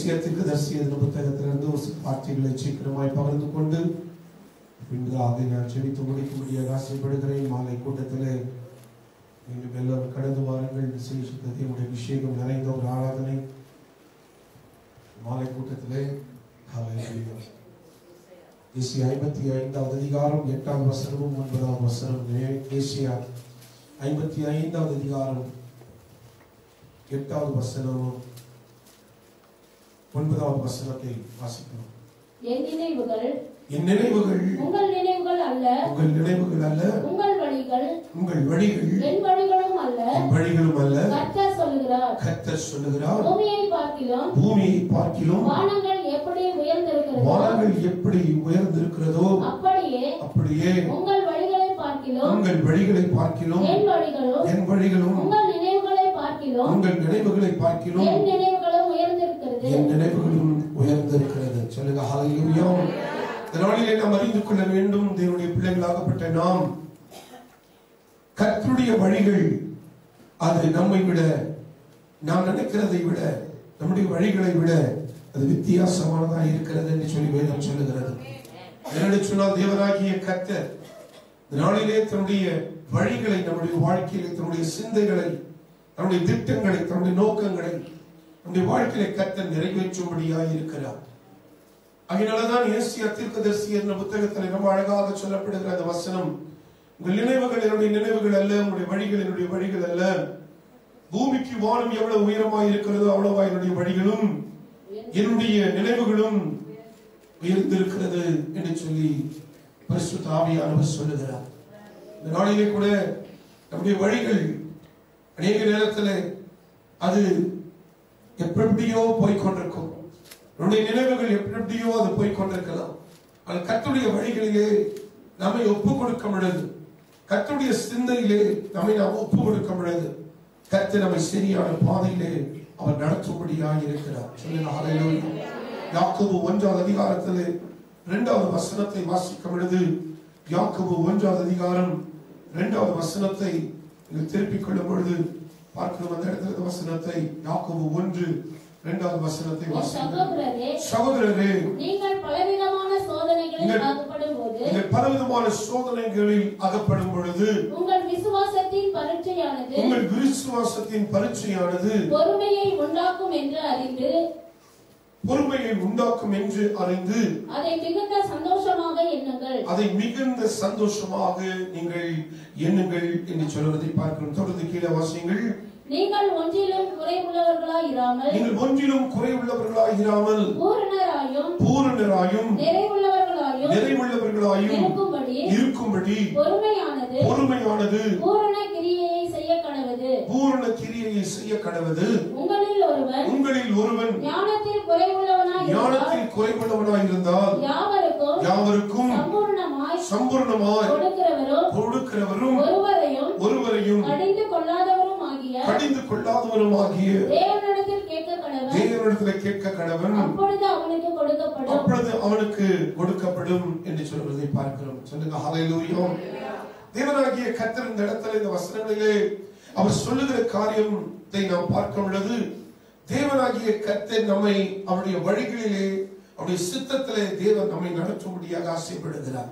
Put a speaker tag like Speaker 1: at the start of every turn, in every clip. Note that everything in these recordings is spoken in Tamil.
Speaker 1: ஏசியா தீர்க்கதரிசி என்ற புத்தகத்திலிருந்து ஒரு சில வார்த்தைகளை சீக்கிரமாய் பகிர்ந்து கொண்டு பின்பாக நான் செடித்து முடிக்க முடிய ஆசைப்படுகிறேன் மாலை கூட்டத்திலே நீங்கள் எல்லோரும் கடந்து வாருங்கள் விசேஷித்த தேவனுடைய அபிஷேகம் நிறைந்த ஒரு ஆராதனை மாலை கூட்டத்திலே ஹalleluya. ஏசியா ஐம்பத்தி ஐந்தாவது அதிகாரம் எட்டாவது வசனமும் ஒன்பதாவது வசனம் ஏ- ஏசியா ஐம்பத்தி ஐந்தாவது அதிகாரம் எட்டாவது வசனமும் ஒன்பதாவது வசனத்தை வாசிக்கிறோம்
Speaker 2: என் நினைவுகள்
Speaker 1: என் நினைவுகள்
Speaker 2: உங்கள் நினைவுகள் அல்ல
Speaker 1: உங்கள் நினைவுகள் அல்ல
Speaker 2: உங்கள் வழிகள்
Speaker 1: உங்கள் வழிகள்
Speaker 2: என் வழிகளும் அல்ல
Speaker 1: என் வழிகளும் அல்ல
Speaker 2: கர்த்தர் சொல்லுகிறார்
Speaker 1: கர்த்தர் சொல்லுகிறார்
Speaker 2: பூமியை பார்க்கிலும்
Speaker 1: பூமியை பார்க்கிலும்
Speaker 2: வானங்கள் எப்படி உயர்ந்திருக்கிறது
Speaker 1: வானங்கள் எப்படி உயர்ந்திருக்கிறதோ
Speaker 2: அப்படியே
Speaker 1: அப்படியே
Speaker 2: உங்கள் வழிகளை பார்க்கிலும்
Speaker 1: உங்கள் வழிகளை பார்க்கிலும்
Speaker 2: என் வழிகளும்
Speaker 1: என் வழிகளும்
Speaker 2: உங்கள் நினைவுகளை பார்க்கிலும்
Speaker 1: உங்கள் நினைவுகளை பார்க்கிலும்
Speaker 2: என் நினைவுகளும் உயர்ந்திருக்கிறது
Speaker 1: என் நினைவுகளும் உயர்ந்திருக்கிறது சொல்லுங்க ஹalleluya இந்த நாளிலே நாம் அறிந்து கொள்ள வேண்டும் தேவனுடைய பிள்ளைகளாகப்பட்ட நாம் கர்த்தருடைய வழிகள் அது நம்மை விட நாம் நினைக்கிறதை விட நம்முடைய வழிகளை விட அது வித்தியாசமானதாக இருக்கிறது என்று சொல்லி வேதம் சொல்லுகிறது என்னென்னு சொன்னால் தேவராகிய கர்த்தர் இந்த நாளிலே தன்னுடைய வழிகளை நம்முடைய வாழ்க்கையிலே தன்னுடைய சிந்தைகளை தன்னுடைய திட்டங்களை தன்னுடைய நோக்கங்களை நம்முடைய வாழ்க்கையிலே கர்த்தர் நிறைவேற்றும்படியாக இருக்கிறார் அதனாலதான் ஏசியா தீர்க்கதரிசி என்ற புத்தகத்தில் ரொம்ப அழகாக சொல்லப்படுகிற அந்த வசனம் உங்கள் நினைவுகள் என்னுடைய நினைவுகள் அல்ல உங்களுடைய வழிகள் என்னுடைய வழிகள் அல்ல பூமிக்கு வானம் எவ்வளவு உயரமாய் இருக்கிறதோ அவ்வளவா என்னுடைய வழிகளும் என்னுடைய நினைவுகளும் உயர்ந்திருக்கிறது என்று சொல்லி பரிசுத்த ஆவியானவர் சொல்லுகிறார் இந்த நாளிலே கூட நம்முடைய வழிகள் அநேக நேரத்தில் அது எப்படியோ போய்கொண்டிருக்கும் நம்முடைய நினைவுகள் எப்படியோ அது போய்கொண்டிருக்கலாம் ஆனால் கத்துடைய வழிகளிலே நம்மை ஒப்பு கொடுக்க முடியாது கத்துடைய சிந்தையிலே நம்மை நாம் ஒப்பு கொடுக்க முடியாது கத்து நம்மை சரியான பாதையிலே அவர் நடத்தும்படியாக இருக்கிறார் சொல்லுங்க ஹalleluya யாக்கோபு ஒன்றாவது அதிகாரத்திலே இரண்டாவது வசனத்தை வாசிக்கும் பொழுது யாக்கோபு ஒன்றாவது அதிகாரம் இரண்டாவது வசனத்தை நீங்கள் திருப்பிக் கொள்ளும் பொழுது பார்க்கணும் அந்த இடத்துல இந்த வசனத்தை யாக்கோபு ஒன்று இரண்டாவது வசனத்தை
Speaker 2: என்
Speaker 1: வாசிக்கும்
Speaker 2: சகோதரரே
Speaker 1: சகோதரரே
Speaker 2: நீங்கள் பலவிதமான சோதனைகளில்
Speaker 1: நீங்கள்-
Speaker 2: ஆகப்படும் போது
Speaker 1: நீங்கள் பலவிதமான சோதனைகளில் அகப்படும் பொழுது
Speaker 2: உங்கள் விசுவாசத்தின் பரீட்சையானது
Speaker 1: உங்கள் விசுவாசத்தின் பரீட்சையானது
Speaker 2: பொறுமையை உண்டாக்கும் என்று அறிந்து
Speaker 1: பொறுமையை உண்டாக்கும் என்று அறிந்து
Speaker 2: அதை மிகுந்த சந்தோஷமாக எண்ணுங்கள்
Speaker 1: அதை மிகுந்த சந்தோஷமாக நீங்கள் எண்ணுங்கள் என்று சொல்வதை பார்க்கிறோம் தொடர்ந்து கீழே வாசியுங்கள்
Speaker 2: நீங்கள் ஒன்றிலும் குறைவுள்ளவர்களாய் இராமல்
Speaker 1: நீங்கள் ஒன்றிலும் குறைவுள்ளவர்களாய் இராமல்
Speaker 2: பூரணராயும்
Speaker 1: பூரணராயும்
Speaker 2: நிறைவுள்ளவர்களாயும்
Speaker 1: நிறைவுள்ளவர்களாயும்
Speaker 2: இருக்கும்படி
Speaker 1: இருக்கும்படி
Speaker 2: பொறுமையானது
Speaker 1: பொறுமையானது
Speaker 2: பூரண கிரியையை செய்ய கடவது
Speaker 1: பூரண கிரியையை செய்ய கடவது
Speaker 2: உங்களில் ஒருவன்
Speaker 1: உங்களில் ஒருவன்
Speaker 2: ஞானத்தில் குறைவுள்ளவனாய் இருந்தால்
Speaker 1: ஞானத்தில் குறைவுள்ளவனாய் இருந்தால்
Speaker 2: யாவருக்கும்
Speaker 1: யாவருக்கும்
Speaker 2: சம்பூர்ணமாய்
Speaker 1: சம்பூர்ணமாய்
Speaker 2: கொடுக்கிறவரும்
Speaker 1: கொடுக்கிறவரும்
Speaker 2: ஒருவரையும்
Speaker 1: ஒருவரையும்
Speaker 2: கடிந்து கொள்ளாதவரும் ஆகிய
Speaker 1: கடிந்து கொள்ளாதவருமாகிய
Speaker 2: தேவனிடத்தில் கேட்க கடவன்
Speaker 1: தேவனிடத்தில் கேட்க கடவன்
Speaker 2: அப்பொழுது அவனுக்கு கொடுக்கப்படும்
Speaker 1: அப்பொழுது அவனுக்கு கொடுக்கப்படும் என்று சொல்வதை பார்க்கிறோம் சொல்லுங்க ஹalleluya தேவனாகிய கர்த்தர் இந்த இடத்துல இந்த வசனங்களிலே அவர் சொல்லுகிற காரியத்தை நாம் பார்க்கும் பொழுது தேவனாகிய கர்த்தர் நம்மை அவருடைய வழிகளிலே அவருடைய சித்தத்திலே தேவன் நம்மை நடத்தும்படியாக ஆசைப்படுகிறார்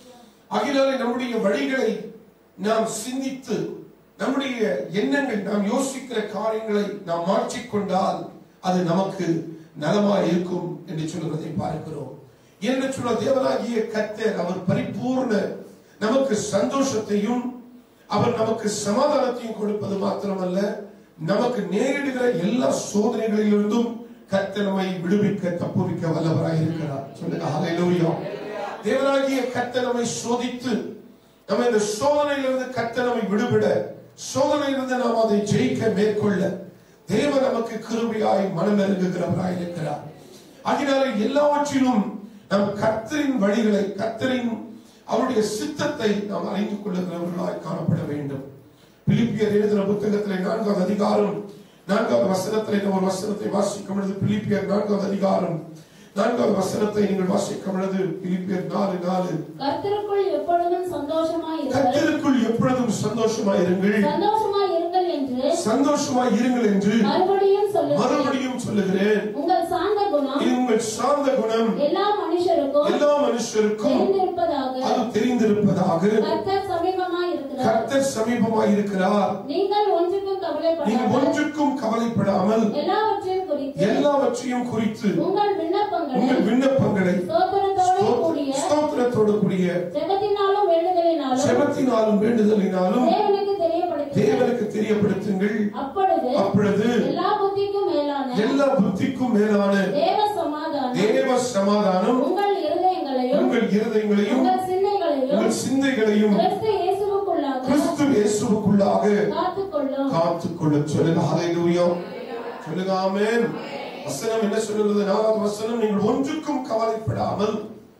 Speaker 1: ஆகினாலே நம்முடைய வழிகளை நாம் சிந்தித்து நம்முடைய எண்ணங்கள் நாம் யோசிக்கிற காரியங்களை நாம் மாற்றிக்கொண்டால் அது நமக்கு நலமாய் இருக்கும் என்று சொல்வதை பார்க்கிறோம் என்று சொன்ன தேவனாகிய கர்த்தர் அவர் பரிபூர்ண நமக்கு சந்தோஷத்தையும் அவர் நமக்கு சமாதானத்தையும் கொடுப்பது மாத்திரமல்ல நமக்கு நேரிடுகிற எல்லா சோதனைகளிலிருந்தும் கர்த்தர் நம்மை விடுவிக்க தப்புவிக்க வல்லவராய் இருக்கிறார் சொல்லுங்க ஹalleluya தேவனாகிய கர்த்தர் நம்மை சோதித்து நம்ம இந்த சோதனையிலிருந்து கர்த்தர் நம்மை விடுவிட சோதனையிலிருந்து நாம் அதை ஜெயிக்க மேற்கொள்ள தேவன் நமக்கு கிருபையாய் மனம் நெருங்குகிறவராய் இருக்கிறார் அதனால எல்லாவற்றிலும் நம் கர்த்தரின் வழிகளை கர்த்தரின் அவருடைய சித்தத்தை நாம் அறிந்து கொள்ளுகிறவர்களாய் காணப்பட வேண்டும் பிலிப்பியர் எழுதின புத்தகத்திலே நான்காவது அதிகாரம் நான்காவது வசனத்திலே இந்த ஒரு வசனத்தை வாசிக்கும் பொழுது பிலிப்பியர் நான்காவது அதிகாரம் நான்காவது வசனத்தை நீங்கள் வாசிக்கும் பொழுது பிலிப்பியர் நாலு நாலு
Speaker 2: கர்த்தருக்குள் எப்பொழுதும் சந்தோஷமாய் இருங்கள்
Speaker 1: கர்த்தருக்குள் எப்பொழுதும் சந்தோஷமாய் இருங்கள்
Speaker 2: சந்தோஷமாய் இருங்கள் என்று
Speaker 1: சந்தோஷமாய் இருங்கள் என்று
Speaker 2: மறுபடியும் சொல்லுகிறேன்
Speaker 1: மறுபடியும் சொல்லுகிறேன்
Speaker 2: உங்கள் சாந்த
Speaker 1: இது உங்கள் சாந்த குணம்
Speaker 2: எல்லா மனுஷருக்கும்
Speaker 1: எல்லா மனுஷருக்கும்
Speaker 2: தெரிந்திருப்பதாக
Speaker 1: அது தெரிந்திருப்பதாக
Speaker 2: கர்த்தர் சமீபமாய் இருக்கிறார்
Speaker 1: கர்த்தர் சமீபமாய் இருக்கிறார்
Speaker 2: நீங்கள் ஒன்றுக்கும்
Speaker 1: நீங்க
Speaker 2: கவலைப்படாமல்
Speaker 1: ஒன்றுக்கும் கவலைப்படாமல்
Speaker 2: எல்லாவற்றையும் குறித்து
Speaker 1: எல்லாவற்றையும் குறித்து
Speaker 2: உங்கள் விண்ணப்பங்களை
Speaker 1: உங்கள் விண்ணப்பங்களை
Speaker 2: ஸ்தோத்திரத்தோடு கூடிய
Speaker 1: ஸ்தோத்திரத்தோடு கூடிய
Speaker 2: ஜெபத்தினாலும் வேண்டுதலினாலும்
Speaker 1: செபத்தினாலும் வேண்டுதலினாலும்
Speaker 2: தேவனுக்கு தெரியப்படுத்துங்கள்
Speaker 1: தேவனுக்கு தெரியப்படுத்துங்கள்
Speaker 2: அப்பொழுது
Speaker 1: அப்பொழுது
Speaker 2: எல்லா புத்திக்கும் மேலான
Speaker 1: எல்லா புத்திக்கும் மேலான
Speaker 2: தேவ சமாதானம்
Speaker 1: தேவ சமாதானம்
Speaker 2: உங்கள் இருதயங்களையும்
Speaker 1: உங்கள் இருதயங்களையும்
Speaker 2: உங்கள் சிந்தைகளையும்
Speaker 1: உங்கள் சிந்தைகளையும்
Speaker 2: கிறிஸ்து இயேசுவுக்குள்ளாக
Speaker 1: கிறிஸ்து இயேசுவுக்குள்ளாக
Speaker 2: காத்துக்கொள்ளும்
Speaker 1: காத்துக்கொள்ள சொல்லுங்க ஹalleluya சொல்லுங்க ஆமென் வசனம் என்ன சொல்லுகிறது நாலாவது வசனம் நீங்கள் ஒன்றுக்கும் கவலைப்படாமல்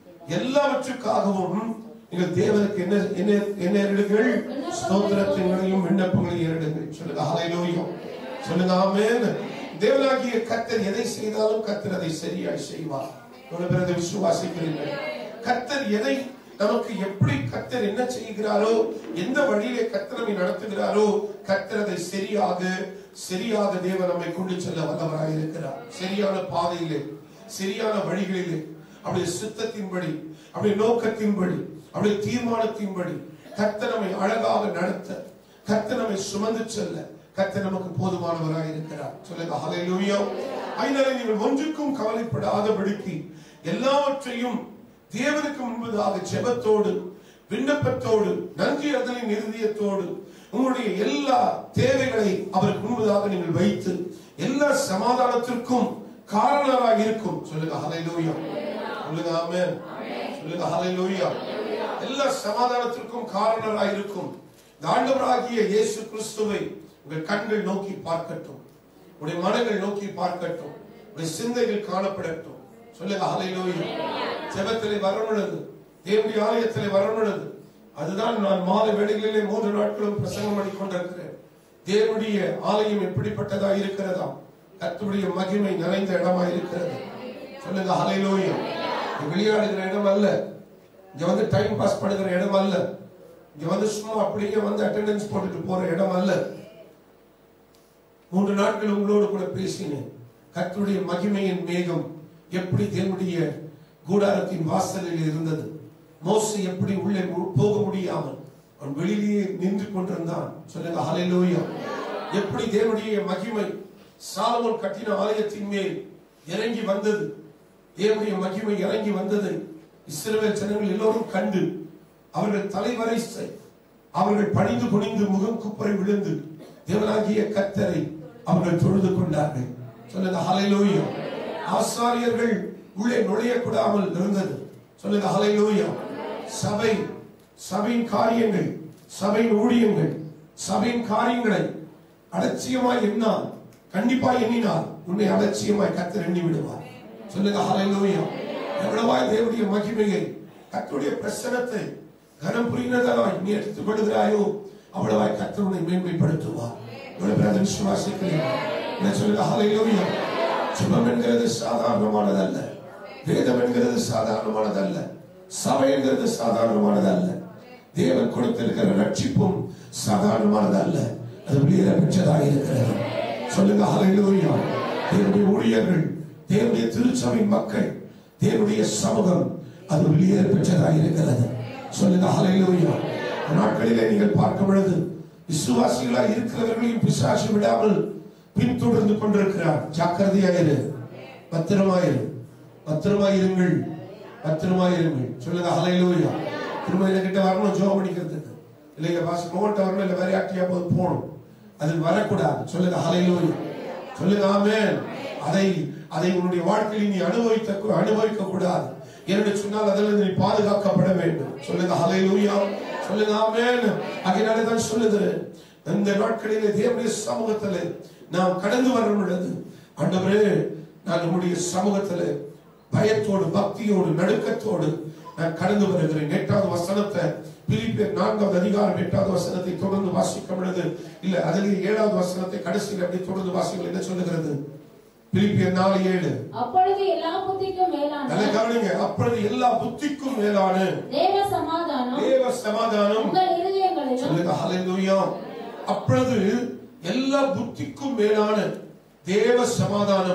Speaker 1: எல்லாவற்றுக்காகவும் நீங்கள் தேவனுக்கு என்ன என்ன என்ன ஏறிடுங்கள் ஸ்தோத்திரத்தினையும் விண்ணப்பங்களையும் ஏறிடுங்கள் சொல்லுங்க ஹalleluya சொல்லுங்க ஆமென் தேவனாகிய கர்த்தர் எதை செய்தாலும் கர்த்தர் அதை சரியாய் செய்வார் எவ்வளவு பேர் அதை விசுவாசிக்கிறீர்கள் கர்த்தர் எதை நமக்கு எப்படி கர்த்தர் என்ன செய்கிறாரோ எந்த வழியிலே கர்த்தர் நம்மை நடத்துகிறாரோ கர்த்தர் அதை சரியாக சரியாக தேவன் நம்மை கொண்டு செல்ல வல்லவராய் இருக்கிறார் சரியான பாதையிலே சரியான வழிகளிலே அவருடைய சித்தத்தின்படி அவருடைய நோக்கத்தின்படி அவருடைய தீர்மானத்தின்படி கர்த்தர் நம்மை அழகாக நடத்த கர்த்தர் நம்மை சுமந்து செல்ல கர்த்தர் நமக்கு போதுமானவராய் இருக்கிறார் சொல்லுங்க ஹalleluya அதனால நீங்கள் ஒன்றுக்கும் கவலைப்படாதபடிக்கு எல்லாவற்றையும் தேவனுக்கு முன்பதாக ஜெபத்தோடு விண்ணப்பத்தோடு நன்றி அதனின் இருதயத்தோடு உங்களுடைய எல்லா தேவைகளை அவருக்கு முன்பதாக நீங்கள் வைத்து எல்லா சமாதானத்திற்கும் காரணராக இருக்கும் சொல்லுங்க ஹalleluya சொல்லுங்க ஆமென் சொல்லுங்க ஹalleluya எல்லா சமாதானத்திற்கும் காரணராக இருக்கும் இந்த ஆண்டவராகிய இயேசு கிறிஸ்துவை உங்கள் கண்கள் நோக்கி பார்க்கட்டும் உடைய மனங்கள் நோக்கி பார்க்கட்டும் உடைய சிந்தைகள் காணப்படட்டும் சொல்லுங்க ஹalleluya ஜெபத்திலே வரணுள்ளது தேவனுடைய ஆலயத்திலே வரணுள்ளது அதுதான் நான் மாலை வேளைகளிலே மூன்று நாட்களும் பிரசங்கம் பண்ணி கொண்டிருக்கிறேன் தேவனுடைய ஆலயம் எப்படிப்பட்டதா இருக்கிறதா கர்த்தருடைய மகிமை நிறைந்த இடமா இருக்கிறது சொல்லுங்க ஹalleluya இது விளையாடுகிற இடம் அல்ல இங்க வந்து டைம் பாஸ் பண்ணுகிற இடம் அல்ல இங்க வந்து சும்மா அப்படியே வந்து அட்டெண்டன்ஸ் போட்டுட்டு போற இடம் அல்ல மூன்று நாட்கள் உங்களோடு கூட பேசினேன் கர்த்தருடைய மகிமையின் மேகம் எப்படி தேவனுடைய கூடாரத்தின் வாசலில் இருந்தது மோசே எப்படி உள்ளே மு- போக முடியாமல் அவன் வெளியிலேயே நின்று கொண்டிருந்தான் சொல்லுங்க ஹalleluya எப்படி தேவனுடைய மகிமை சாலமோன் கட்டின ஆலயத்தின் மேல் இறங்கி வந்தது தேவனுடைய மகிமை இறங்கி வந்ததை இஸ்ரவேல் ஜனங்கள் எல்லோரும் கண்டு அவர்கள் தலைவரை செ- அவர்கள் பணிந்து குனிந்து முகம் குப்புறை விழுந்து தேவனாகிய கத்தரை அவர்கள் தொழுது கொண்டார்கள் சொல்லுங்க ஹalleluya ஆசாரியர்கள் உள்ளே நுழையக்கூடாமல் இருந்தது சொல்லுங்க ஹalleluya சபை சபையின் காரியங்கள் சபையின் ஊழியங்கள் சபையின் காரியங்களை அலட்சியமாய் எண்ணால் கண்டிப்பா எண்ணினால் உன்னை அலட்சியமாய் கத்தர் எண்ணி விடுவார் சொல்லுங்க ஹalleluya எவ்வளவாய் தேவனுடைய மகிமையை கர்த்தருடைய பிரசனத்தை கனம் புரிந்ததாய் நீ எடுத்துக் கொள்கிறாயோ அவ்வளவாய் கர்த்தர் உன்னை மேன்மைப்படுத்துவார் இவ்வளவு பேர் அதை விசுவாசிக்கிறீர்கள் என்ன சொல்லுங்க ஹalleluya சுபம் என்கிறது சாதாரணமானதல்ல வேதம் என்கிறது சாதாரணமானதல்ல சபை என்கிறது சாதாரணமானதல்ல தேவன் கொடுத்திருக்கிற ரட்சிப்பும் சாதாரணமானதல்ல அது வெளியேற பெற்றதாக இருக்கிறது சொல்லுங்க ஹalleluya தேவனுடைய ஊழியர்கள் தேவனுடைய திருச்சபையின் மக்கள் தேவனுடைய சமூகம் அது வெளியேற பெற்றதாக இருக்கிறது சொல்லுங்க ஹalleluya நாட்களிலே நீங்கள் பார்க்கும் பொழுது விசுவாசிகளாய் இருக்கிறவர்களையும் பிசாசு விடாமல் பின்தொடர்ந்து கொண்டிருக்கிறார் ஜாக்கிரதையாயிரு பத்திரமாயிரு பத்திரமாயிருங்கள் பத்திரமாயிருங்கள் சொல்லுங்க ஹalleluya திரும்ப என்கிட்ட வரணும் ஜோம் பண்ணிக்கிறதுக்கு இல்லைங்க பாஸ் மோட்ட வரணும் இல்ல வேற யார்ட்டையா போது போகணும் அது வரக்கூடாது சொல்லுங்க ஹalleluya சொல்லுங்க ஆமென் அதை அதை உன்னுடைய வாழ்க்கையில் நீ அனுபவித்த அனுபவிக்க கூடாது என்று சொன்னால் அதில் நீ பாதுகாக்கப்பட வேண்டும் சொல்லுங்க ஹalleluya சொல்லுங்க ஆமென் அதனால தான் சொல்லுகிறேன் இந்த நாட்களிலே தேவனுடைய சமூகத்திலே நாம் கடந்து வர பொழுது ஆண்டவரே நான் உம்முடைய சமூகத்திலே பயத்தோடு பக்தியோடு நடுக்கத்தோடு நான் கடந்து வருகிறேன் எட்டாவது வசனத்தை பிலிப்பியர் நான்காவது அதிகாரம் எட்டாவது வசனத்தை தொடர்ந்து வாசிக்க பொழுது இல்ல அதிலே ஏழாவது வசனத்தை கடைசியில் அப்படி தொடர்ந்து வாசிங்கள் என்ன சொல்லுகிறது பிலிப்பியர் நாலு ஏழு
Speaker 2: அப்பொழுது எல்லா புத்திக்கும் மேலான
Speaker 1: நல்ல கவனிங்க அப்பொழுது எல்லா புத்திக்கும் மேலான
Speaker 2: தேவ சமாதானம்
Speaker 1: தேவ சமாதானம்
Speaker 2: உங்கள் இருதயங்களிலும்
Speaker 1: சொல்லுங்க ஹalleluya அப்பொழுது எல்லா புத்திக்கும் மேலான தேவ சமாதானம்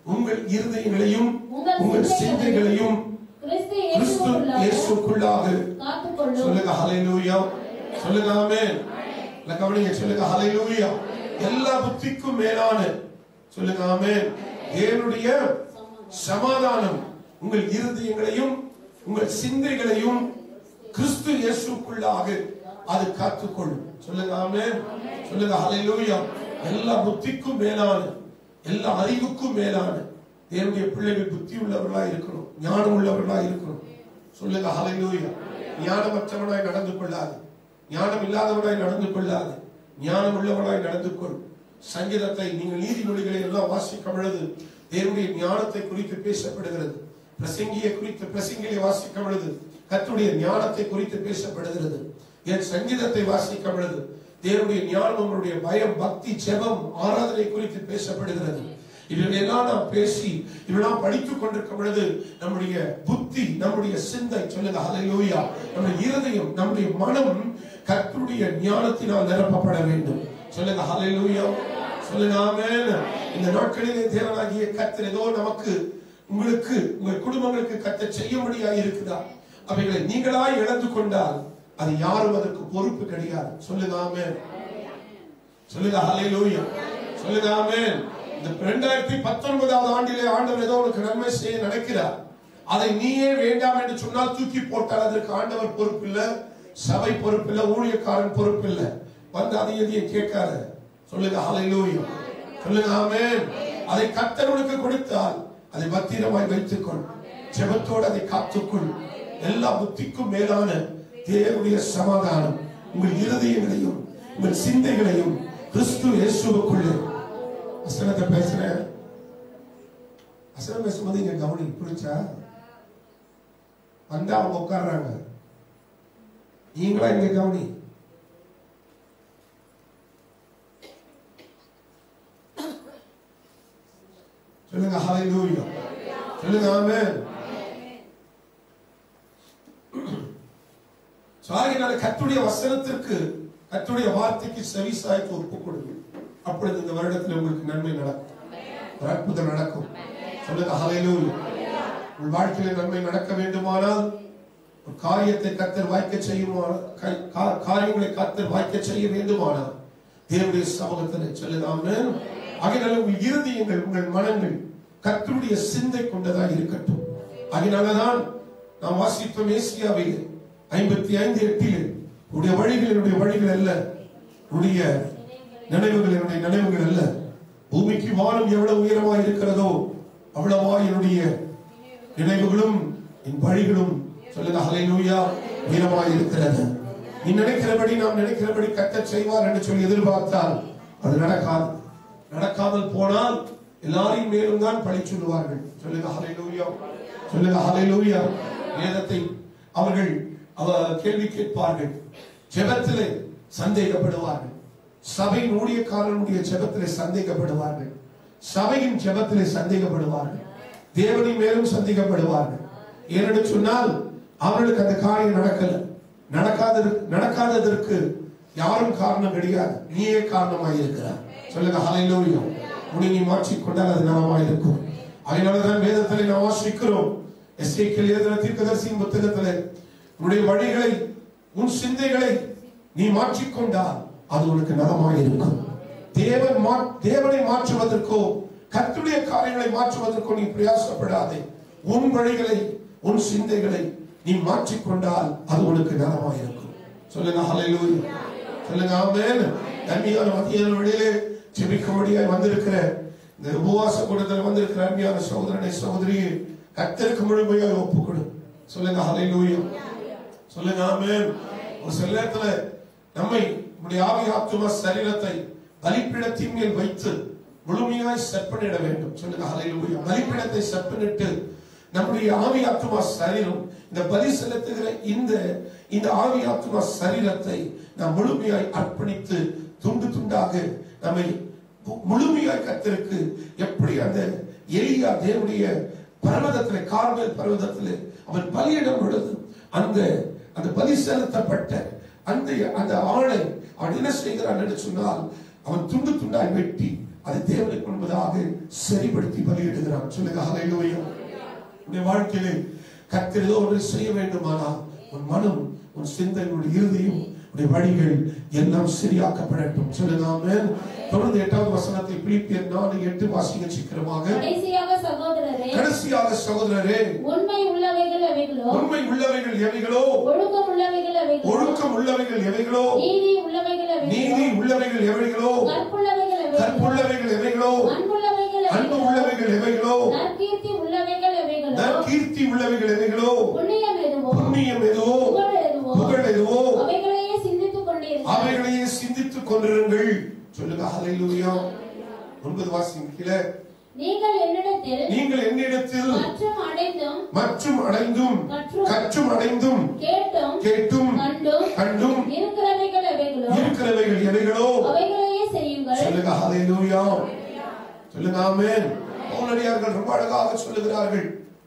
Speaker 1: உங்கள் இருதயங்களையும்
Speaker 2: உங்கள்
Speaker 1: உங்கள் சிந்தைகளையும்
Speaker 2: கிறிஸ்து
Speaker 1: கிறிஸ்து
Speaker 2: இயேசுவுக்குள்ளாக
Speaker 1: இயேசுக்குள்ளாக
Speaker 2: காத்துக்கொள்ளும்
Speaker 1: சொல்லுங்க ஹalleluya சொல்லுங்க ஆமென் இல்ல கவனிங்க சொல்லுங்க ஹalleluya எல்லா புத்திக்கும் மேலான சொல்லுங்க ஆமென் தேவனுடைய சமாதானம் உங்கள் இருதயங்களையும் உங்கள் சிந்தைகளையும் கிறிஸ்து இயேசுக்குள்ளாக அது காத்துக்கொள்ளும் சொல்லுங்க ஆமென் சொல்லுங்க ஹalleluya எல்லா புத்திக்கும் மேலான எல்லா அறிவுக்கும் மேலான தேவனுடைய பிள்ளைகள் புத்தி உள்ளவர்களா இருக்கணும் ஞானம் உள்ளவர்களா இருக்கணும் சொல்லுங்க ஹalleluya ஞானமற்றவனாய் நடந்து கொள்ளாது ஞானம் இல்லாதவனாய் நடந்து கொள்ளாது ஞானம் உள்ளவனாய் நடந்து கொள் சங்கீதத்தை நீங்கள் நீதிமொழிகளை எல்லாம் வாசிக்கும் பொழுது தேவனுடைய ஞானத்தை குறித்து பேசப்படுகிறது பிரசங்கியை குறித்து பிரசங்கியை வாசிக்கும் பொழுது கர்த்தருடைய ஞானத்தை குறித்து பேசப்படுகிறது என் சங்கீதத்தை வாசிக்கும் பொழுது தேவனுடைய ஞானம் உங்களுடைய பயம் பக்தி ஜெபம் ஆராதனை குறித்து பேசப்படுகிறது இவைகளெல்லாம் நாம் பேசி இவையெல்லாம் படித்துக் கொண்டிருக்கும் பொழுது நம்முடைய புத்தி நம்முடைய சிந்தை சொல்லுங்க ஹalleluya நம்முடைய இருதயம் நம்முடைய மனம் கர்த்தருடைய ஞானத்தினால் நிரப்பப்பட வேண்டும் சொல்லுங்க ஹalleluya சொல்லுங்க ஆமென் இந்த நாட்களிலே தேவனாகிய கர்த்தர் ஏதோ நமக்கு உங்களுக்கு உங்கள் குடும்பங்களுக்கு கர்த்தர் செய்யும்படியாக இருக்குதா அவைகளை நீங்களாய் இழந்து கொண்டால் அது யாரும் அதற்கு பொறுப்பு கிடையாது சொல்லுங்க ஆமென் சொல்லுங்க ஹalleluya சொல்லுங்க ஆமென் இந்த 2019வது ஆண்டிலே ஆண்டவர் ஏதோ உனக்கு நன்மை செய்ய நினைக்கிறார் அதை நீயே வேண்டாம் என்று சொன்னால் தூக்கி போட்டால் அதற்கு ஆண்டவர் பொறுப்பு இல்ல சபை பொறுப்பு இல்ல ஊழியக்காரன் பொறுப்பு இல்ல வந்து அதை எதையும் கேட்காத சொல்லுங்க ஹalleluya சொல்லுங்க ஆமென் அதை கர்த்தர் உனக்கு கொடுத்தால் அதை பத்திரமாய் வைத்துக்கொள் ஜெபத்தோடு அதை காத்துக்கொள் எல்லா புத்திக்கும் மேலான தேவனுடைய சமாதானம் உங்கள் இருதயங்களையும் உங்கள் சிந்தைகளையும் கிறிஸ்து இயேசுவுக்குள்ளே வசனத்தை பேசுறேன் வசனம் பேசும்போது இங்க கவனி புரிச்சா வந்தா அவங்க உட்கார்றாங்க நீங்களா இங்க கவனி சொல்லுங்க ஹalleluya சொல்லுங்க ஆமென் சாகினால கத்துடைய வசனத்திற்கு கத்துடைய வார்த்தைக்கு செவி சாய்த்து ஒப்பு கொடுங்க அப்பொழுது இந்த வருடத்தில் உங்களுக்கு நன்மை நடக்கும் ஒரு அற்புதம் நடக்கும் சொல்லுங்க ஹalleluya உங்கள் வாழ்க்கையில நன்மை நடக்க வேண்டுமானால் ஒரு காரியத்தை கத்தர் வாய்க்க செய்யுமானால் கா- கா- காரியங்களை கத்தர் வாய்க்க செய்ய வேண்டுமானால் தேவனுடைய சமூகத்தில் சொல்லுங்க ஆமென் ஆகையினால உங்கள் இருதயங்கள் உங்கள் மனங்கள் கர்த்தருடைய சிந்தை கொண்டதா இருக்கட்டும் அதனாலதான் நாம் வாசித்தோம் ஏசியாவில் ஐம்பத்தி ஐந்து எட்டில் உடைய வழிகள் என்னுடைய வழிகள் அல்ல உடைய நினைவுகள் என்னுடைய நினைவுகள் அல்ல பூமிக்கு வானம் எவ்வளவு உயரமா இருக்கிறதோ அவ்வளவா என்னுடைய நினைவுகளும் என் வழிகளும் சொல்லுங்க ஹalleluya உயரமா இருக்கிறது நீ நினைக்கிறபடி நாம் நினைக்கிறபடி கத்த செய்வார் என்று சொல்லி எதிர்பார்த்தால் அது நடக்காது நடக்காமல் போனால் எல்லாரையும் மேலும் தான் பழி சொல்லுவார்கள் சொல்லுங்க ஹalleluya சொல்லுங்க ஹalleluya வேதத்தை அவர்கள் அவ கேள்வி கேட்பார்கள் ஜெபத்திலே சந்தேகப்படுவார்கள் சபையின் ஊழியக்காரனுடைய ஜெபத்திலே சந்தேகப்படுவார்கள் சபையின் ஜெபத்திலே சந்தேகப்படுவார்கள் தேவனை மேலும் சந்தேகப்படுவார்கள் ஏனென்று சொன்னால் அவர்களுக்கு அந்த காரியம் நடக்கல நடக்காத நடக்காததற்கு யாரும் காரணம் கிடையாது நீயே காரணமாய் இருக்கிறார் சொல்லுங்க ஹalleluya உன்னை நீ மாற்றிக்கொண்டால் அது நலமாய் இருக்கும் அதனாலதான் வேதத்திலே நாம் வாசிக்கிறோம் எஸ்ஏக்கியல் எழுதின தீர்க்கதரிசியின் புத்தகத்திலே உன்னுடைய வழிகளை உன் சிந்தைகளை நீ மாற்றிக்கொண்டால் அது உனக்கு நலமாய் இருக்கும் தேவன் மா- தேவனை மாற்றுவதற்கோ கர்த்தருடைய காரியங்களை மாற்றுவதற்கோ நீ பிரயாசப்படாதே உன் வழிகளை உன் சிந்தைகளை நீ மாற்றிக்கொண்டால் அது உனக்கு நலமாய் இருக்கும் சொல்லுங்க ஹalleluya சொல்லுங்க ஆமென் அருமையான மத்தியான வழியிலே ஜெபிக்கும்படியாய் வந்திருக்கிற இந்த உபவாச கூட்டத்தில் வந்திருக்கிற அருமையான சகோதரனை சகோதரியை கர்த்தருக்கு முழுமையாக ஒப்புக்கொடு சொல்லுங்க ஹalleluya சொல்லுங்க ஆமென் ஒரு சில நேரத்துல நம்மை நம்முடைய ஆவி ஆத்தும சரீரத்தை பலிப்பிடத்தின் மேல் வைத்து முழுமையாய் செப்பனிட வேண்டும் சொல்லுங்க ஹalleluya பலிப்பிடத்தை செப்பனிட்டு நம்முடைய ஆவி ஆத்துமா சரீரம் இந்த பலி செலுத்துகிற இந்த இந்த ஆவி ஆத்துமா சரீரத்தை நாம் முழுமையாய் அர்ப்பணித்து துண்டு துண்டாக நம்மை மு- முழுமையாய் கத்திருக்கு எப்படி அந்த எலியா தேவனுடைய பர்வதத்திலே கார்மேல் பர்வதத்திலே அவன் பலியிடும் பொழுது அந்த அந்த பலி செலுத்தப்பட்ட அந்த அந்த ஆணை அவன் என்ன செய்கிறான் என்று சொன்னால் அவன் துண்டு துண்டாய் வெட்டி அதை தேவனுக்கு முன்பதாக சரிப்படுத்தி பலியிடுகிறான் சொல்லுங்க ஹalleluya உன்னுடைய வாழ்க்கையிலே கர்த்தர் ஏதோ ஒன்று செய்ய வேண்டுமானால் உன் மனம் உன் சிந்தை உன் இருதயம் உடைய வழிகள் எல்லாம் சரியாக்கப்படட்டும் சொல்லுங்க ஆமென் தொடர்ந்து எட்டாவது வசனத்தை பிலிப்பியர் நாலு எட்டு வாசிக்க சீக்கிரமாக
Speaker 2: கடைசியாக சகோதரரே
Speaker 1: கடைசியாக சகோதரரே
Speaker 2: உண்மை உள்ளவைகள் எவைகளோ
Speaker 1: உண்மை உள்ளவைகள் எவைகளோ
Speaker 2: ஒழுக்கம் உள்ளவைகள் எவைகளோ
Speaker 1: ஒழுக்கம் உள்ளவைகள் எவைகளோ
Speaker 2: நீதி உள்ளவைகள்
Speaker 1: நீதி
Speaker 2: எவைகளோ
Speaker 1: உள்ளவைகள் எவைகளோ
Speaker 2: கற்புள்ளவைகள் எவைகளோ
Speaker 1: கற்புள்ளவைகள் எவைகளோ
Speaker 2: அன்புள்ளவைகள்
Speaker 1: அன்பு
Speaker 2: எவைகளோ
Speaker 1: உள்ளவைகள் எவைகளோ
Speaker 2: நற்கீர்த்தி உள்ளவைகள் எவைகளோ
Speaker 1: நற்கீர்த்தி உள்ளவைகள் எவைகளோ
Speaker 2: புண்ணியம் எதுவோ
Speaker 1: புண்ணியம் எதுவோ
Speaker 2: புகழ் எதுவோ
Speaker 1: புகழ் எதுவோ
Speaker 2: அவைகளையே சிந்தித்துக் கொண்டிருக்கிறார்
Speaker 1: அவைகளையே சிந்தித்துக் கொண்டிருங்கள் சொல்லுங்க ஹalleluya ஒன்பது வாசிங்க கீழே
Speaker 2: நீங்கள் என்னிடத்தில்
Speaker 1: நீங்கள் என்னிடத்தில்
Speaker 2: மற்றும் அடைந்தும்
Speaker 1: மற்றும் அடைந்தும்
Speaker 2: கற்றும்
Speaker 1: கற்றும் அடைந்தும்
Speaker 2: கேட்டும்
Speaker 1: கேட்டும்
Speaker 2: கண்டும்
Speaker 1: கண்டும்
Speaker 2: இருக்கிறவைகள் எவைகளோ
Speaker 1: இருக்கிறவைகள் எவைகளோ
Speaker 2: அவைகளையே செய்யுங்கள்
Speaker 1: சொல்லுங்க ஹalleluya சொல்லுங்க ஆமென் பவுலடியார்கள் ரொம்ப அழகாக சொல்லுகிறார்கள்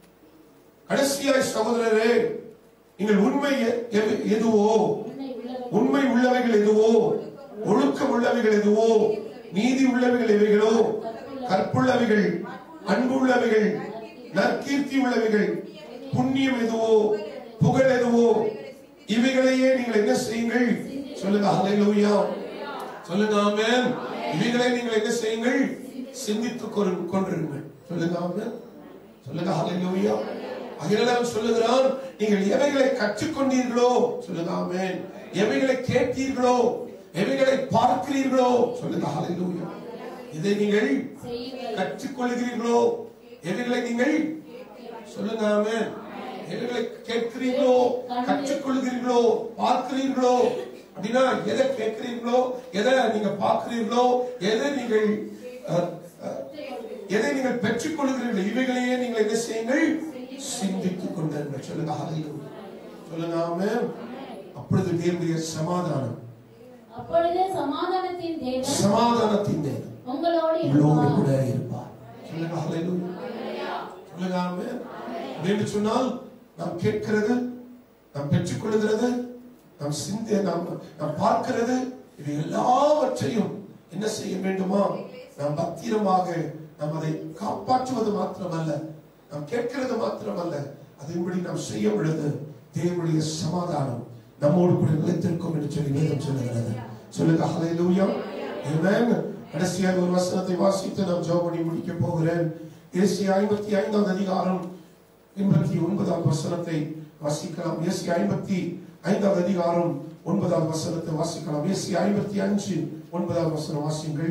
Speaker 1: கடைசியாய் சகோதரரே நீங்கள் உண்மை எ- எது- எதுவோ
Speaker 2: உண்மை உள்ளவைகள்
Speaker 1: உண்மை உள்ளவைகள் எதுவோ ஒழுக்கம் உள்ளவைகள் எதுவோ நீதி உள்ளவைகள் எவைகளோ கற்புள்ளவைகள் அன்புள்ளவைகள் நற்கீர்த்தி உள்ளவைகள் புண்ணியம் எதுவோ புகழ் எதுவோ இவைகளையே நீங்கள் என்ன செய்யுங்கள் சொல்லுங்க ஹalleluya சொல்லுங்க ஆமென் இவைகளை நீங்கள் என்ன செய்யுங்கள் சிந்தித்துக் கொண்டு- கொண்டிருங்கள் சொல்லுங்க ஆமென் சொல்லுங்க ஹalleluya அதனால அவன் சொல்லுகிறான் நீங்கள் எவைகளை கற்றுக்கொண்டீர்களோ சொல்லுங்க ஆமென் எவைகளை கேட்டீர்களோ எவைகளை பார்க்கிறீர்களோ சொல்லுங்க ஹalleluya இதை நீங்கள்
Speaker 2: செய்யுங்கள்
Speaker 1: கற்றுக்கொள்கிறீர்களோ எவைகளை நீங்கள் சொல்லுங்க ஆமென் எவைகளை கேட்கிறீர்களோ கற்றுக்கொள்கிறீர்களோ பார்க்கிறீர்களோ அப்படின்னா எதை கேட்கிறீர்களோ எதை நீங்க பார்க்கிறீர்களோ எதை நீங்கள் அஹ், அஹ், எதை நீங்கள் பெற்றுக் கொள்கிறீர்கள் இவைகளையே நீங்கள் என்ன செய்யுங்கள் சிந்தித்துக் கொண்டிருங்கள் சொல்லுங்க ஹalleluya சொல்லுங்க ஆமென் அப்பொழுது தேவனுடைய சமாதானம்
Speaker 2: அப்பொழுது சமாதானத்தின் தேவன்
Speaker 1: சமாதானத்தின் தேவன்
Speaker 2: உங்களோடு
Speaker 1: உங்களோடு
Speaker 2: இருப்பார்
Speaker 1: கூட இருப்பார் சொல்லுங்க ஹalleluya சொல்லுங்க ஆமென் என்று சொன்னால் நாம் கேட்கிறது நாம் பெற்றுக்கொள்கிறது நாம் சிந்தை நாம் நாம் பார்க்கிறது இது எல்லாவற்றையும் என்ன செய்ய வேண்டுமா நாம் பத்திரமாக நாம் அதை காப்பாற்றுவது மாத்திரமல்ல நாம் கேட்கிறது மாத்திரமல்ல அதன்படி நாம் செய்ய பொழுது தேவனுடைய சமாதானம் நம்மோடு கூட நிலைத்திருக்கும் என்று சொல்லி வேதம் சொல்லுகிறது சொல்லுங்க ஹalleluya ஆமென் கடைசியாக ஒரு வசனத்தை வாசித்து நாம் ஜெபம் பண்ணி முடிக்க போகிறேன் ஏசி ஐம்பத்தி ஐந்தாவது அதிகாரம் எண்பத்தி ஒன்பதாவது வசனத்தை வாசிக்கலாம் ஏசி ஐம்பத்தி ஐந்தாவது அதிகாரம் ஒன்பதாவது வசனத்தை வாசிக்கலாம் ஏசி ஐம்பத்தி அஞ்சு ஒன்பதாவது வசனம் வாசிங்கள்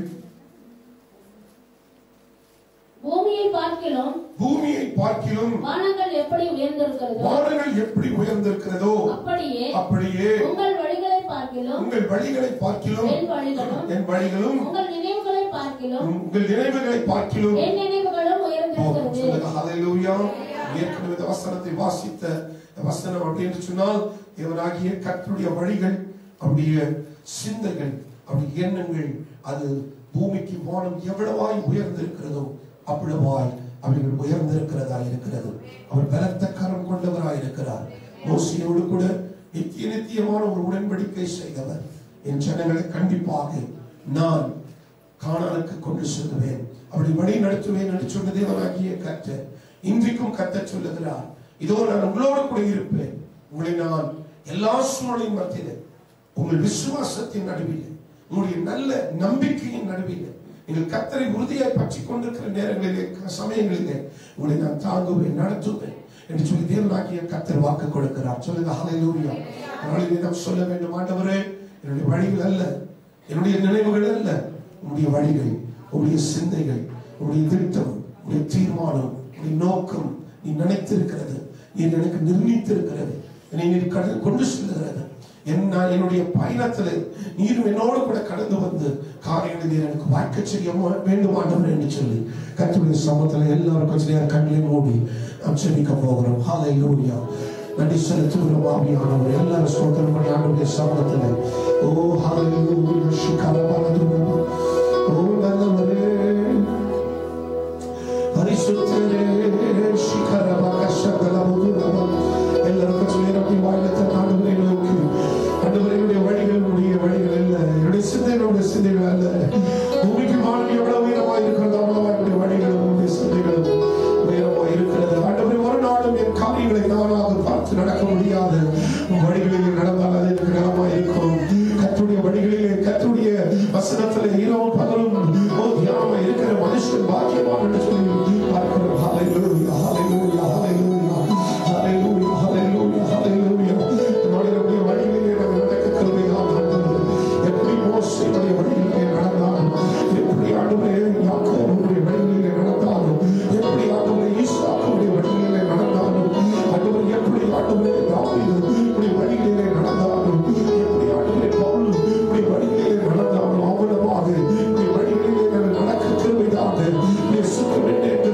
Speaker 2: பூமியை பார்க்கிலும்
Speaker 1: பூமியை பார்க்கிலும்
Speaker 2: வானங்கள் எப்படி உயர்ந்திருக்கிறதோ
Speaker 1: வானங்கள் எப்படி உயர்ந்திருக்கிறதோ
Speaker 2: அப்படியே
Speaker 1: அப்படியே
Speaker 2: உங்கள் வழிகளை பார்க்கிலும்
Speaker 1: உங்கள் வழிகளை பார்க்கிலும்
Speaker 2: என் வழிகளும்
Speaker 1: என் வழிகளும்
Speaker 2: உங்கள் நினைவுகளை பார்க்கிலும்
Speaker 1: உங்கள் நினைவுகளை பார்க்கிலும்
Speaker 2: என் நினைவுகளும்
Speaker 1: போகும்.
Speaker 2: உயர்ந்திருக்கிறது
Speaker 1: சொல்லுங்க ஹalleluya ஏற்கனவே இந்த வசனத்தை வாசித்த இந்த வசனம் அப்படின்னு சொன்னால் தேவனாகிய கர்த்தருடைய வழிகள் அவருடைய சிந்தைகள் அவருடைய எண்ணங்கள் அது பூமிக்கு வானம் எவ்வளவாய் உயர்ந்திருக்கிறதோ அவ்வளவாய் அவைகள் உயர்ந்திருக்கிறதா இருக்கிறது அவர் பலத்த கரம் கொண்டவராய் இருக்கிறார் மோசையோடு கூட நித்திய நித்தியமான ஒரு உடன்படிக்கை செய்தவர் என் ஜனங்களை கண்டிப்பாக நான் கானானுக்கு கொண்டு செல்லுவேன் அப்படி வழி நடத்துவேன் என்று சொன்ன தேவனாகிய கர்த்தர் இன்றைக்கும் கர்த்தர் சொல்லுகிறார் இதோ நான் உங்களோடு கூட இருப்பேன் உங்களை நான் எல்லா சூழலையும் மத்தியிலே உங்கள் விசுவாசத்தின் நடுவில் உங்களுடைய நல்ல நம்பிக்கையின் நடுவில் நீங்கள் கர்த்தரை உறுதியாய் பற்றி கொண்டிருக்கிற நேரங்களிலே சமயங்களிலே உங்களை நான் தாங்குவேன் நடத்துவேன் என்று சொல்லி தேவனாகிய கர்த்தர் வாக்கு கொடுக்கிறார் சொல்லுங்க ஹalleluya நாளிலே நாம் சொல்ல வேண்டும் ஆண்டவரே என்னுடைய வழிகள் அல்ல என்னுடைய நினைவுகள் அல்ல உங்களுடைய வழிகள் உங்களுடைய சிந்தைகள் உங்களுடைய திட்டம் உங்களுடைய தீர்மானம் உங்களுடைய நோக்கம் நீ நினைத்திருக்கிறது நீ எனக்கு நிர்ணயித்திருக்கிறது என்னை நீ கடந்து கொண்டு செல்லுகிறது என் நான் என்னுடைய பயணத்தில் நீரும் என்னோடு கூட கடந்து வந்து காரியங்களை நீர் எனக்கு வாய்க்க செய்ய வேண்டுமானவர் என்று சொல்லி கத்துடைய சமத்தில் எல்லாரும் கொஞ்ச நேரம் கண்களை மூடி நாம் செபிக்க போகிறோம் ஹாலை லூயா நன்றி செலுத்துகிறோம் ஆவியானவர் எல்லாரும் சோதனம் பண்ணி ஆண்டுடைய சமூகத்தில் ஓ ஹாலை லூயா சிகாரமான ஓ நல்லவரே பரிசுத்தரே சிகரமாக சகலமுதுரமா எல்லாரும் கொஞ்ச நேரம் அப்படி வாயிலத்தை ஆண்டவரை நோக்கி ஆண்டவரே என்னுடைய வழிகள் உடைய வழிகள் அல்ல என்னுடைய சிந்தைகளுடைய சிந்தைகள் அல்ல பூமிக்கு வானம் எவ்வளவு உயரம் இரவும் பகலும் ஓ தியானமா இருக்கிற மனுஷன் பாக்கியவான் என்று சொல்லி பார்க்கிறோம் ஹalleluya ஹalleluya ஹalleluya ஹalleluya ஹalleluya ஹalleluya நம்முடைய நம்முடைய வழிகளிலே நாம் நடக்க கிருபையாக ஆண்டவர் எப்படி மோசேயுடைய வழிகளிலே நடந்தான் எப்படி ஆண்டவரே யாக்கோபுடைய வழிகளிலே நடந்தான் எப்படி ஆண்டவரே ஈசாக்குடைய வழிகளிலே நடந்தான் ஆண்டவர் எப்படி ஆண்டவரே தாவீது இப்படி வழிகளிலே நடந்தான் எப்படி ஆண்டவரே பவுல் இப்படி வழிகளிலே நடந்தான் அவனமாக இப்படி வழிகளிலே நான் நடக்க கிருபையாக சுத்தமிட்டு என்று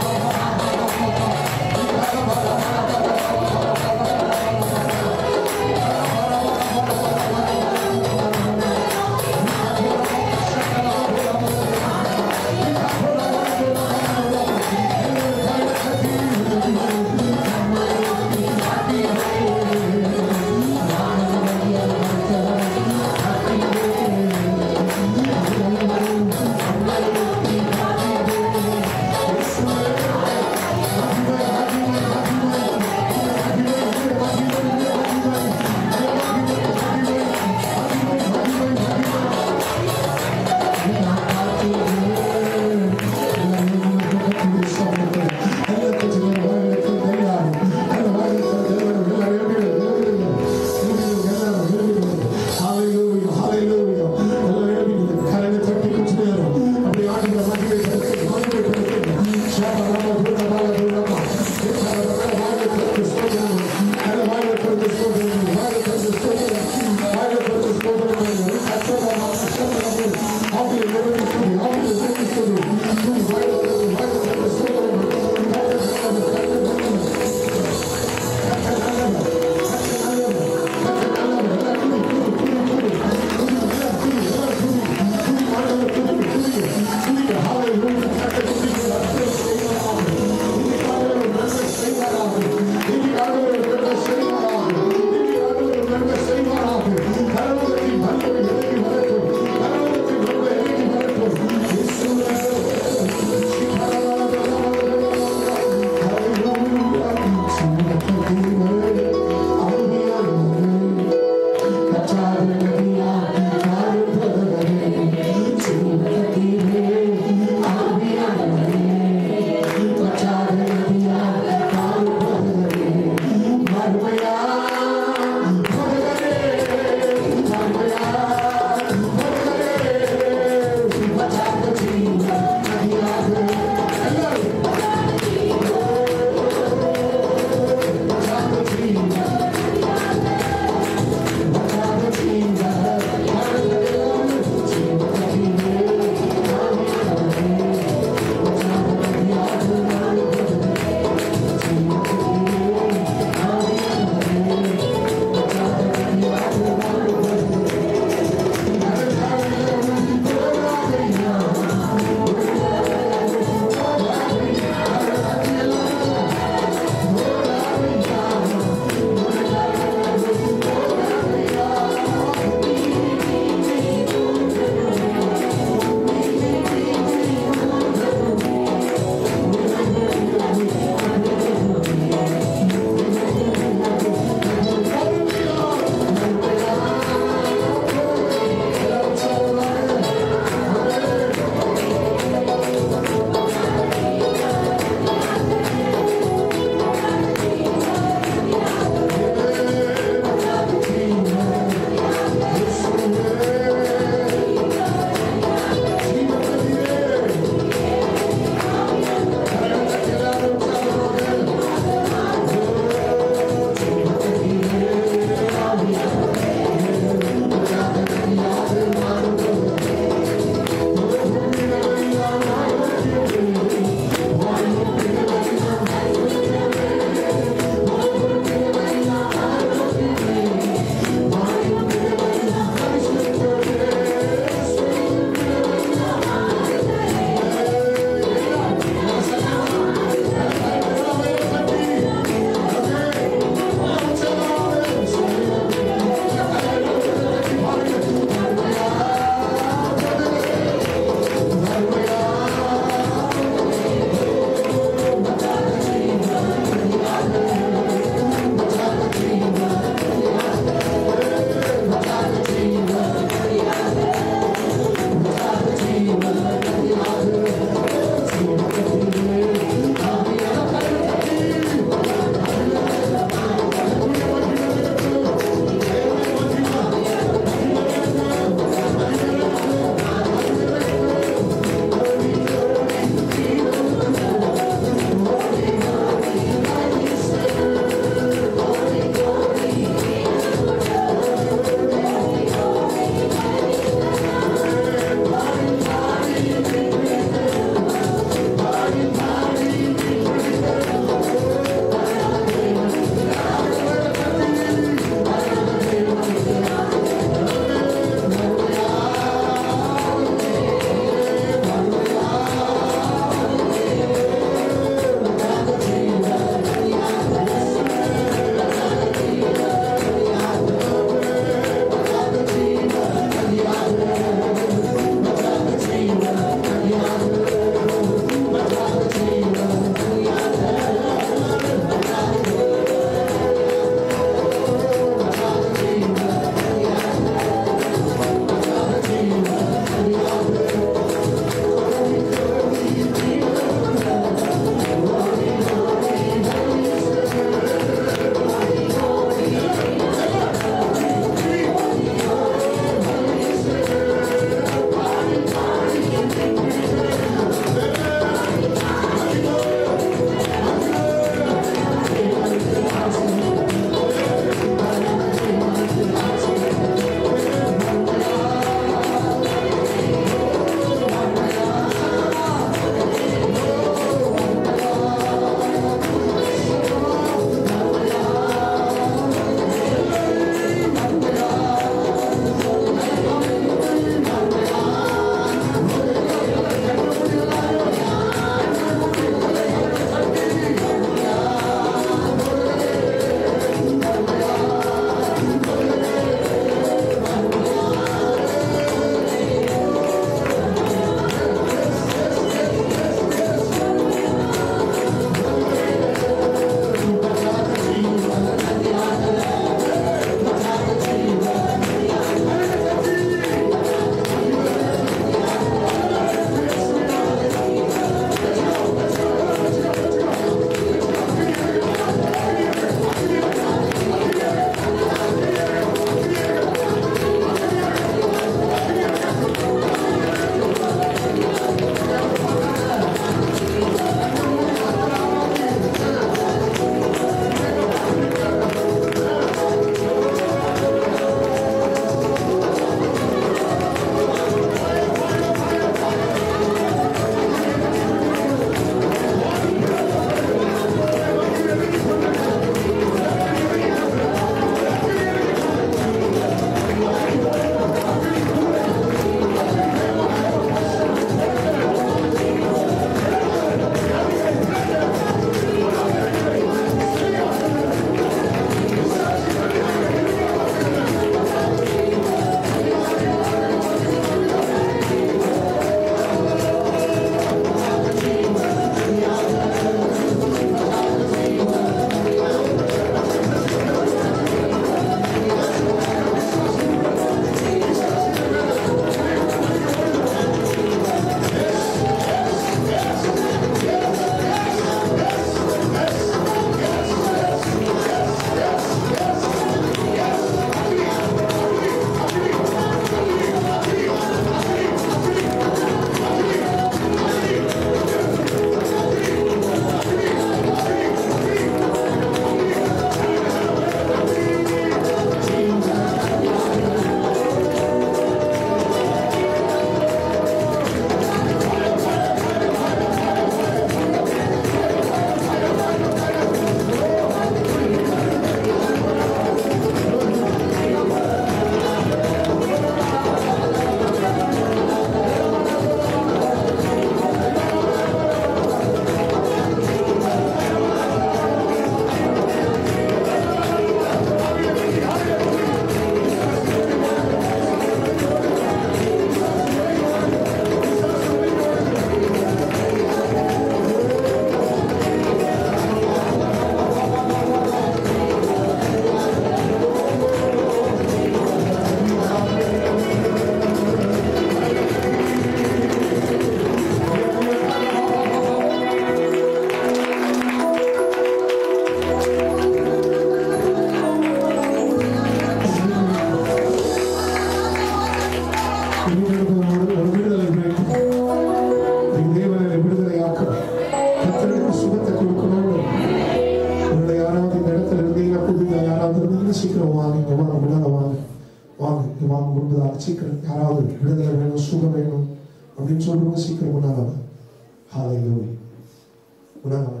Speaker 1: சொல்லுங்க சீக்கிரம் வாங்க இங்க வாங்க முன்னால வாங்க வாங்க இங்க வாங்க முன்பதாக சீக்கிரம் யாராவது விடுதலை வேணும் சுகம் வேணும் அப்படின்னு சொல்லுங்க சீக்கிரம் முன்னால வாங்க ஹalleluya முன்னால வாங்க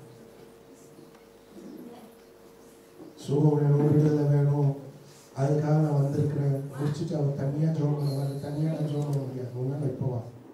Speaker 1: சுகம் வேணும் விடுதலை வேணும் அதுக்காக நான் வந்திருக்கிறேன் முடிச்சுட்டு அவர் தனியா ஜோம் பண்ணுவார் தனியா நான் ஜோம் பண்ண முடியாது முன்னால இப்போ வா